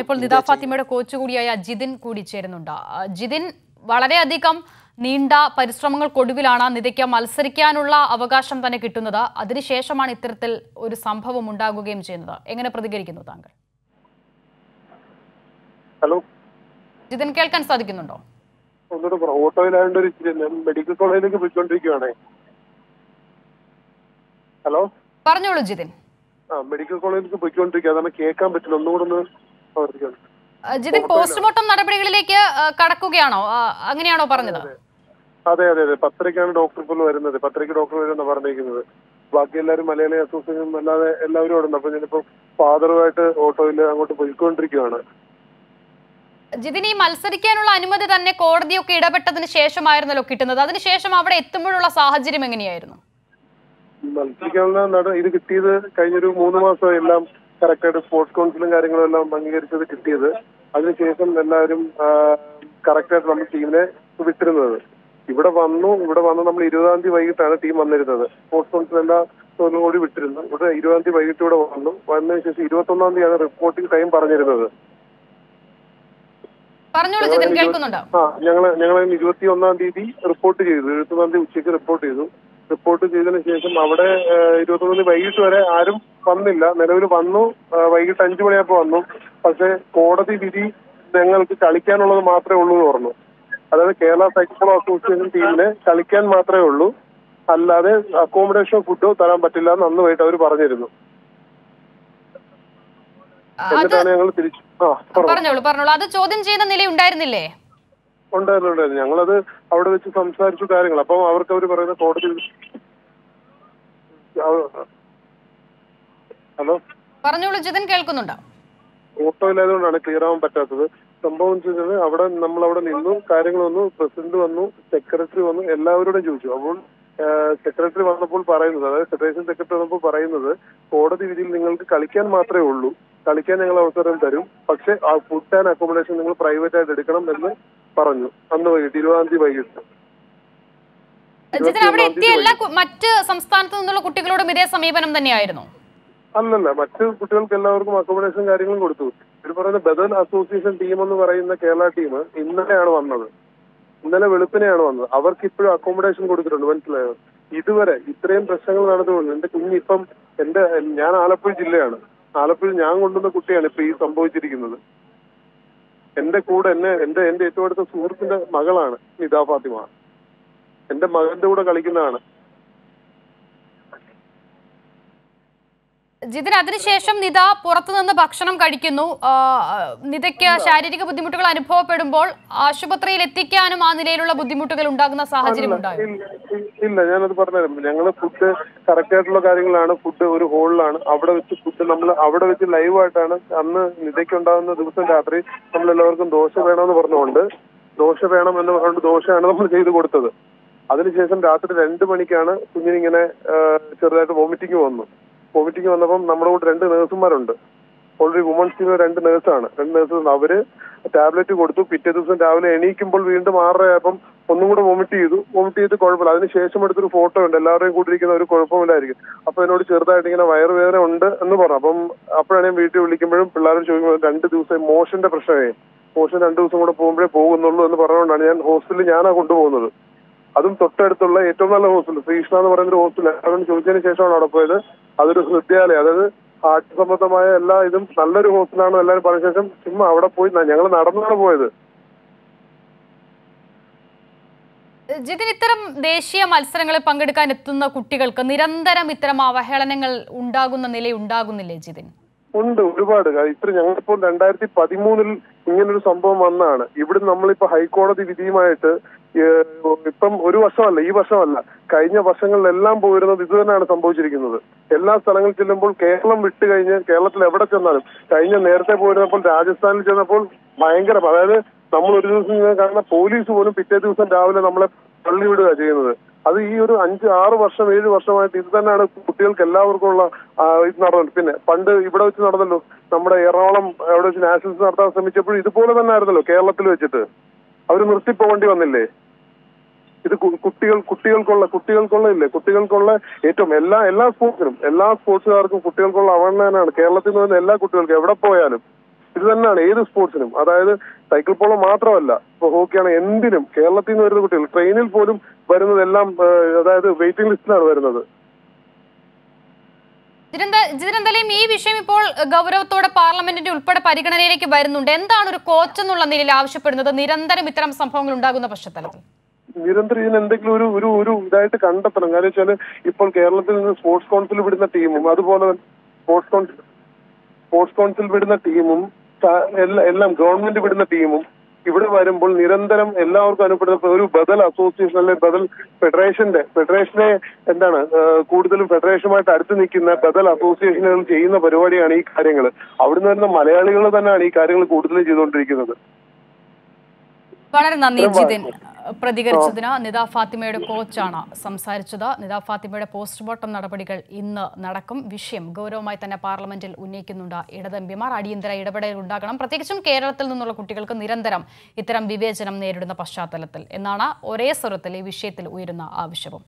ഇപ്പോൾ നിദാ ഫാത്തിമയുടെ കോച്ച് കൂടിയായ ജിതിൻ കൂടി ചേരുന്നുണ്ട് ആ, ജിതിൻ വളരെയധികം നീണ്ട പരിശ്രമങ്ങൾക്കൊടുവിലാണ് നിതയ്ക്ക് മത്സരിക്കാനുള്ള അവകാശം തന്നെ കിട്ടുന്നത് അതിനുശേഷമാണ് ഇത്തരത്തിൽ ഒരു സംഭവം ഉണ്ടാകുകയും ചെയ്യുന്നത് എങ്ങനെ പ്രതികരിക്കുന്നു താങ്കൾ ഹലോ ജിതിൻ കേൾക്കാൻ സാധിക്കുന്നുണ്ടോ ഒന്നുകൂടെ പറ ഓട്ടോയിലായതുകൊണ്ട് ഒരു ഇച്ചിരി ഞാൻ മെഡിക്കൽ കോളേജിലേക്ക് പോയിക്കൊണ്ടിരിക്കുകയാണേ ഹലോ പറഞ്ഞോളൂ ജിതിൻ ആ മെഡിക്കൽ കോളേജിലേക്ക് പോയിക്കൊണ്ടിരിക്കുക അതാണ് കേൾക്കാൻ പറ്റില്ല ഒന്നുകൂടെ ഒന്ന് ആവർത്തിക്കണം ആ, ജിതിൻ പോസ്റ്റ്മോർട്ടം നടപടികളിലേക്ക് ആ, കടക്കുകയാണോ ആ, അങ്ങനെയാണോ പറഞ്ഞത് അതെ അതെ അതെ പത്തരയ്ക്കാണ് ഡോക്ടർ ഇപ്പോൾ വരുന്നത് പത്തരയ്ക്ക് ഡോക്ടർ വരുമെന്ന് പറഞ്ഞിരിക്കുന്നത് ബാക്കി എല്ലാവരും മലയാളി അസോസിയേഷൻ അല്ലാതെ എല്ലാവരും അവിടെ ഉണ്ട് അപ്പൊ ഞാനിപ്പോ ഫാദറുമായിട്ട് ഓട്ടോയിൽ അങ്ങോട്ട് പോയിക്കൊണ്ടിരിക്കുകയാണ് ജിതിൻ ഈ മത്സരിക്കാനുള്ള അനുമതി തന്നെ കോടതിയൊക്കെ ഇടപെട്ടതിന് ശേഷമായിരുന്നല്ലോ കിട്ടുന്നത് അതിനുശേഷം അവിടെ എത്തുമ്പോഴുള്ള സാഹചര്യം എങ്ങനെയായിരുന്നു മത്സരിക്കാനുള്ള നട ഇത് കിട്ടിയത് കഴിഞ്ഞൊരു മൂന്ന് മാസം എല്ലാം കറക്റ്റായിട്ട് സ്പോർട്സ് കൗൺസിലും കാര്യങ്ങളും എല്ലാം അംഗീകരിച്ചത് കിട്ടിയത് അതിനുശേഷം എല്ലാവരും കറക്റ്റായിട്ട് നമ്മൾ ടീമിനെ വിട്ടിരുന്നത് ഇവിടെ വന്നു ഇവിടെ വന്ന് നമ്മൾ ഇരുപതാം തീയതി വൈകിട്ടാണ് ടീം വന്നിരുന്നത് സ്പോർട്സ് കൗൺസിൽ എല്ലാ കൂടി വിട്ടിരുന്നു ഇവിടെ ഇരുപതാം തീയതി വൈകിട്ട് ഇവിടെ വന്നു വന്നതിന് ശേഷം ഇരുപത്തൊന്നാം തീയതിയാണ് റിപ്പോർട്ടിംഗ് ടൈം പറഞ്ഞിരുന്നത് പറഞ്ഞോളൂ ജിതിൻ കേൾക്കുന്നുണ്ട് ആ ഞങ്ങള് ഞങ്ങൾ ഇരുപത്തി ഒന്നാം തീയതി റിപ്പോർട്ട് ചെയ്തു ഇരുപത്തൊന്നാം തീയതി ഉച്ചയ്ക്ക് റിപ്പോർട്ട് ചെയ്തു റിപ്പോർട്ട് ചെയ്തതിനു ശേഷം അവിടെ ഇരുപത്തൊന്നാം തീയതി വൈകിട്ട് വരെ ആരും വന്നില്ല നിലവിൽ വന്നു ആ, വൈകിട്ട് അഞ്ചു മണിയായപ്പോ വന്നു പക്ഷെ കോടതി വിധി ഞങ്ങൾക്ക് കളിക്കാനുള്ളത് മാത്രമേ ഉള്ളൂ എന്ന് പറഞ്ഞു അതായത് കേരള സൈക്കിൾ അസോസിയേഷൻ ടീമിന് കളിക്കാൻ മാത്രമേ ഉള്ളൂ അല്ലാതെ അക്കോമഡേഷനോ ഫുഡോ തരാൻ പറ്റില്ല എന്ന് അന്ന് വൈകിട്ട് അവർ പറഞ്ഞിരുന്നു അത് എന്നിട്ടാണ് ഞങ്ങൾ തിരിച്ചു ആ പറഞ്ഞു പറഞ്ഞോളൂ പറഞ്ഞോളൂ അത് ചോദ്യം ചെയ്യുന്ന നില ഉണ്ടായിരുന്നില്ലേ ഉണ്ടായിരുന്നു ഉണ്ടായിരുന്നു ഞങ്ങളത് അവിടെ വെച്ച് സംസാരിച്ചു കാര്യങ്ങൾ അപ്പം അവർക്ക് അവർ പറയുന്ന കോടതി അവ- ഹലോ പറഞ്ഞോളൂ ജിതിൻ കേൾക്കുന്നുണ്ട് ഓട്ടോയിലായതുകൊണ്ടാണ് ക്ലിയർ ആവാൻ പറ്റാത്തത് സംഭവം എന്ന് വെച്ചാൽ അവിടെ നമ്മൾ അവിടെ നിന്നു കാര്യങ്ങൾ വന്നു പ്രസിഡന്റ് വന്നു സെക്രട്ടറി വന്നു എല്ലാവരോടും ചോദിച്ചു അപ്പോൾ സെക്രട്ടറി വന്നപ്പോൾ പറയുന്നത് അതായത് ഫെഡറേഷൻ സെക്രട്ടറി വന്നപ്പോൾ പറയുന്നത് കോടതി വിധിയിൽ നിങ്ങൾക്ക് കളിക്കാൻ മാത്രമേ ഉള്ളൂ കളിക്കാൻ ഞങ്ങൾ അവസരം തരും പക്ഷെ ആ ഫുഡ് ആൻഡ് അക്കോമഡേഷൻ നിങ്ങൾ പ്രൈവറ്റ് ആയിട്ട് എടുക്കണം എന്ന് പറഞ്ഞു അന്ന് വൈകിട്ട് ഇരുപതാം തീയതി വൈകിട്ട് ജിതിൻ അവിടെ എത്തിയ എല്ലാ കു- മറ്റ് സംസ്ഥാനത്തു നിന്നുള്ള കുട്ടികളോടും ഇതേ സമീപനം തന്നെയായിരുന്നു അല്ലല്ല മറ്റു കുട്ടികൾക്ക് എല്ലാവർക്കും അക്കോമഡേഷൻ കാര്യങ്ങളും കൊടുത്തു ഇവർ പറയുന്ന ബദൽ അസോസിയേഷൻ ടീം എന്ന് പറയുന്ന കേരള ടീം ഇന്നലെയാണ് വന്നത് ഇന്നലെ വെളുപ്പിനെയാണ് വന്നത് അവർക്ക് ഇപ്പോഴും അക്കോമഡേഷൻ കൊടുത്തിട്ടുണ്ട് മനസ്സിലായോ ഇതുവരെ ഇത്രയും പ്രശ്നങ്ങൾ നടന്നുകൊണ്ട് എന്റെ കുഞ്ഞ് ഇപ്പം എന്റെ ഞാൻ ആലപ്പുഴ ജില്ലയാണ് ആലപ്പുഴ ഞാൻ കൊണ്ടുവന്ന കുട്ടിയാണ് ഇപ്പൊ ഈ സംഭവിച്ചിരിക്കുന്നത് എന്റെ കൂടെ എന്നെ എന്റെ എന്റെ ഏറ്റവും അടുത്ത സുഹൃത്തിന്റെ മകളാണ് നിതാ ഫാത്തിമ എന്റെ മകന്റെ കൂടെ കളിക്കുന്നതാണ് ജിതിൻ അതിനുശേഷം നിത പുറത്തുനിന്ന് ഭക്ഷണം കഴിക്കുന്നു ആ, നിതയ്ക്ക് ശാരീരിക ബുദ്ധിമുട്ടുകൾ അനുഭവപ്പെടുമ്പോൾ ആശുപത്രിയിൽ എത്തിക്കാനും ആ നിലയിലുള്ള ബുദ്ധിമുട്ടുകൾ ഉണ്ടാകുന്ന സാഹചര്യം ഉണ്ടായോ ഇല്ല, ഇല്ല ഞാനത് പറഞ്ഞുതരാം ഞങ്ങള് ഫുഡ് കറക്റ്റ് ആയിട്ടുള്ള കാര്യങ്ങളാണ് ഫുഡ് ഒരു ഹോളിലാണ് അവിടെ വെച്ച് ഫുഡ് നമ്മൾ അവിടെ വെച്ച് ലൈവ് ആയിട്ടാണ് അന്ന് നിതയ്ക്ക് ഉണ്ടാകുന്ന ദിവസം രാത്രി നമ്മൾ എല്ലാവർക്കും ദോശ വേണമെന്ന് പറഞ്ഞുകൊണ്ട് ദോശ വേണം എന്ന് പറഞ്ഞുകൊണ്ട് ദോശയാണ് നമ്മൾ ചെയ്തു കൊടുത്തത് അതിനുശേഷം രാത്രി രണ്ട് മണിക്കാണ് കുഞ്ഞിനിങ്ങനെ ആ, ചെറുതായിട്ട് വോമിറ്റിംഗ് വന്നു വോമിറ്റിംഗ് വന്നപ്പം നമ്മുടെ കൂടെ രണ്ട് നേഴ്സുമാരുണ്ട് ഓൾറെഡി വുമൺസ് ടീമിൽ രണ്ട് നേഴ്സാണ് രണ്ട് നേഴ്സ് ഉണ്ട് അവര് ടാബ്ലറ്റ് കൊടുത്തു പിറ്റേ ദിവസം രാവിലെ എണീക്കുമ്പോൾ വീണ്ടും ആറരയായപ്പം ഒന്നും കൂടെ വോമിറ്റ് ചെയ്തു വോമിറ്റ് ചെയ്ത് കുഴപ്പമില്ല അതിനുശേഷം എടുത്തൊരു ഫോട്ടോ ഉണ്ട് എല്ലാവരെയും കൂട്ടിയിരിക്കുന്ന ഒരു കുഴപ്പമില്ലായിരിക്കും അപ്പൊ എന്നോട് ചെറുതായിട്ട് ഇങ്ങനെ വയറുവേദന ഉണ്ട് എന്ന് പറഞ്ഞു അപ്പം അപ്പോഴാണ് ഞാൻ വീട്ടിൽ വിളിക്കുമ്പോഴും പിള്ളേരും ചോദിക്കുമ്പോൾ രണ്ട് ദിവസം മോഷന്റെ പ്രശ്നമേ മോഷൻ രണ്ട് ദിവസം കൂടെ പോകുമ്പോഴേ പോകുന്നുള്ളൂ എന്ന് പറഞ്ഞുകൊണ്ടാണ് ഞാൻ ഹോസ്പിറ്റലിൽ ഞാനാ കൊണ്ടുപോകുന്നത് അതും തൊട്ടടുത്തുള്ള ഏറ്റവും നല്ല ഹോസ്പിറ്റൽ ശ്രീകൃഷ്ണ എന്ന് പറയുന്ന ഒരു ഹോസ്പിറ്റൽ അവരോട് ചോദിച്ചതിന് ശേഷമാണ് അവിടെ പോയത് അതൊരു ഹൃദയാലയം അതായത് ഹാർട്ട് സംബന്ധമായ എല്ലാ ഇതും നല്ലൊരു ഹോസ്പിറ്റലാണ് എല്ലാവരും പറഞ്ഞ ശേഷം ചുമ്മാ അവിടെ പോയി ഞങ്ങൾ നടന്നാണ് പോയത് ജിതിൻ ഇത്തരം ദേശീയ മത്സരങ്ങളിൽ പങ്കെടുക്കാൻ എത്തുന്ന കുട്ടികൾക്ക് നിരന്തരം ഇത്തരം അവഹേളനങ്ങൾ ഉണ്ടാകുന്ന നില ഉണ്ടാകുന്നില്ലേ ജിതിൻ ഉണ്ട് ഒരുപാട് കാ- ഇത്ര ഞങ്ങളിപ്പോൾ രണ്ടായിരത്തി പതിമൂന്നിൽ ഇങ്ങനൊരു സംഭവം വന്നാണ് ഇവിടുന്ന് നമ്മളിപ്പോ ഹൈക്കോടതി വിധിയുമായിട്ട് ഏഹ്, ഇപ്പം ഒരു വർഷമല്ല ഈ വർഷമല്ല കഴിഞ്ഞ വർഷങ്ങളിലെല്ലാം പോയിരുന്നത് ഇത് തന്നെയാണ് സംഭവിച്ചിരിക്കുന്നത് എല്ലാ സ്ഥലങ്ങളിൽ ചെല്ലുമ്പോൾ കേരളം വിട്ട് കഴിഞ്ഞ് കേരളത്തിൽ എവിടെ ചെന്നാലും കഴിഞ്ഞ നേരത്തെ പോയിരുന്നപ്പോൾ രാജസ്ഥാനിൽ ചെന്നപ്പോൾ ഭയങ്കര അതായത് നമ്മൾ ഒരു ദിവസം ഇങ്ങനെ കാണുന്ന പോലീസ് പോലും പിറ്റേ ദിവസം രാവിലെ നമ്മളെ തള്ളിവിടുക ചെയ്യുന്നത് അത് ഈ ഒരു അഞ്ച് ആറ് വർഷം ഏഴ് വർഷമായിട്ട് ഇത് തന്നെയാണ് കുട്ടികൾക്ക് എല്ലാവർക്കും ഉള്ള ആ, ഇത് നടന്നത് പിന്നെ പണ്ട് ഇവിടെ വെച്ച് നടന്നല്ലോ നമ്മുടെ എറണാകുളം അവിടെ വെച്ച് നാഷണൽസ് നടത്താൻ ശ്രമിച്ചപ്പോഴും ഇതുപോലെ തന്നെ ആയിരുന്നല്ലോ കേരളത്തിൽ വെച്ചിട്ട് അവർ നിർത്തിപ്പോകേണ്ടി വന്നില്ലേ ഇത് കു- കുട്ടികൾ കുട്ടികൾക്കുള്ള കുട്ടികൾക്കുള്ള ഇല്ലേ കുട്ടികൾക്കുള്ള ഏറ്റവും എല്ലാ എല്ലാ സ്പോർട്സിനും എല്ലാ സ്പോർട്സുകാർക്കും കുട്ടികൾക്കുള്ള അവഗണനയാണ് കേരളത്തിൽ നിന്ന് വരുന്ന എല്ലാ കുട്ടികൾക്കും എവിടെ പോയാലും ഇത് തന്നെയാണ് ഏത് സ്പോർട്സിനും അതായത് സൈക്കിൾ പോളോ മാത്രമല്ല ഇപ്പൊ ഹോക്കിയാണ് എന്തിനും കേരളത്തിൽ നിന്ന് വരുന്ന കുട്ടികൾ ട്രെയിനിൽ പോലും വരുന്നതെല്ലാം ഏഹ്, അതായത് വെയിറ്റിംഗ് ലിസ്റ്റിലാണ് വരുന്നത് ജിതെന്ത- ജിതെന്തായാലും ഈ വിഷയം ഇപ്പോൾ ഗൗരവത്തോടെ പാർലമെന്റിന്റെ ഉൾപ്പെടെ പരിഗണനയിലേക്ക് വരുന്നുണ്ട് എന്താണ് ഒരു കോച്ച് എന്നുള്ള നിലയിൽ ആവശ്യപ്പെടുന്നത് നിരന്തരം ഇത്തരം സംഭവങ്ങൾ ഉണ്ടാകുന്ന പശ്ചാത്തലത്തിൽ നിരന്തരം ഇതിന് എന്തെങ്കിലും ഒരു ഒരു ഒരു ഇതായിട്ട് കണ്ടെത്തണം കാരണം വെച്ചാല് ഇപ്പോൾ കേരളത്തിൽ നിന്ന് സ്പോർട്സ് കൗൺസിൽ വിടുന്ന ടീമും അതുപോലെ തന്നെ സ്പോർട്സ് കൗൺസിൽ സ്പോർട്സ് കൗൺസിൽ വിടുന്ന ടീമും സ- എല്ലാ- എല്ലാം ഗവൺമെന്റ് വിടുന്ന ടീമും ഇവിടെ വരുമ്പോൾ നിരന്തരം എല്ലാവർക്കും അനുപ്പെടുന്ന ഒരു ബദൽ അസോസിയേഷൻ അല്ലെ ബദൽ ഫെഡറേഷന്റെ ഫെഡറേഷനെ എന്താണ് ഏഹ്, കൂടുതലും ഫെഡറേഷനുമായിട്ട് അടുത്ത് നിൽക്കുന്ന ബദൽ അസോസിയേഷനുകൾ ചെയ്യുന്ന പരിപാടിയാണ് ഈ കാര്യങ്ങൾ അവിടുന്ന് വരുന്ന മലയാളികൾ തന്നെയാണ് ഈ കാര്യങ്ങൾ കൂടുതലും ചെയ്തുകൊണ്ടിരിക്കുന്നത് വളരെ നന്ദി ജിതിൻ പ്രതികരിച്ചതിന് നിത ഫാത്തിമയുടെ കോച്ചാണ് സംസാരിച്ചത് നിത ഫാത്തിമയുടെ പോസ്റ്റ്മോർട്ടം നടപടികൾ ഇന്ന് നടക്കും വിഷയം ഗൗരവമായി തന്നെ പാർലമെന്റിൽ ഉന്നയിക്കുന്നുണ്ട് ഇടത് എംപിമാർ അടിയന്തര ഇടപെടൽ ഉണ്ടാകണം പ്രത്യേകിച്ചും കേരളത്തിൽ നിന്നുള്ള കുട്ടികൾക്ക് നിരന്തരം ഇത്തരം വിവേചനം നേരിടുന്ന പശ്ചാത്തലത്തിൽ എന്നാണ് ഒരേ സ്വരത്തിൽ ഈ വിഷയത്തിൽ ഉയരുന്ന ആവശ്യവും